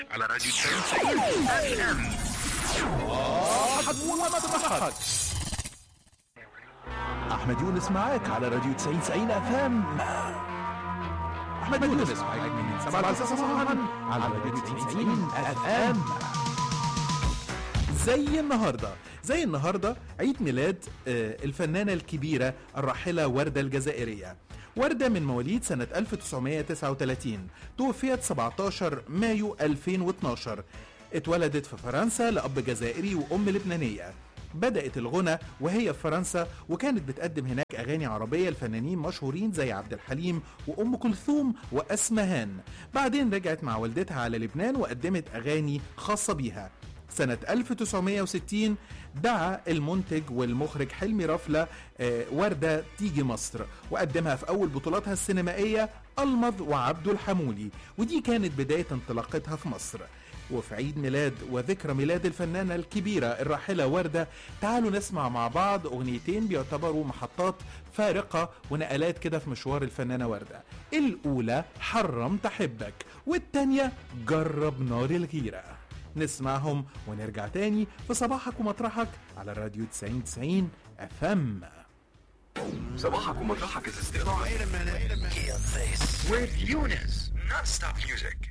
على راديو 90 اف ام ومضحك احمد يونس معاك على راديو 90 90 اف ام احمد يونس معاك من 7 ل 9 صباحا على راديو 90 90 اف ام زي النهارده زي النهارده عيد ميلاد آه، الفنانه الكبيره الراحله ورده الجزائريه وردة من مواليد سنة 1939 توفيت 17 مايو 2012 اتولدت في فرنسا لأب جزائري وأم لبنانية بدأت الغنى وهي في فرنسا وكانت بتقدم هناك أغاني عربية لفنانين مشهورين زي عبد الحليم وأم كلثوم وأسمهان بعدين رجعت مع والدتها على لبنان وقدمت أغاني خاصة بيها سنة 1960 دعا المنتج والمخرج حلمي رفلة آه، وردة تيجي مصر وقدمها في أول بطولاتها السينمائية ألمظ وعبده الحمولي ودي كانت بداية انطلاقتها في مصر وفي عيد ميلاد وذكرى ميلاد الفنانة الكبيرة الراحلة وردة تعالوا نسمع مع بعض أغنيتين بيعتبروا محطات فارقة ونقلات كده في مشوار الفنانة وردة الأولى حرمت أحبك والتانية جرب نار الغيرة نسمعهم ونرجع تاني في صباحك ومطرحك على الراديو 90 90 اف ام صباحك ومطرحك الاستقرار With Eunice non-stop music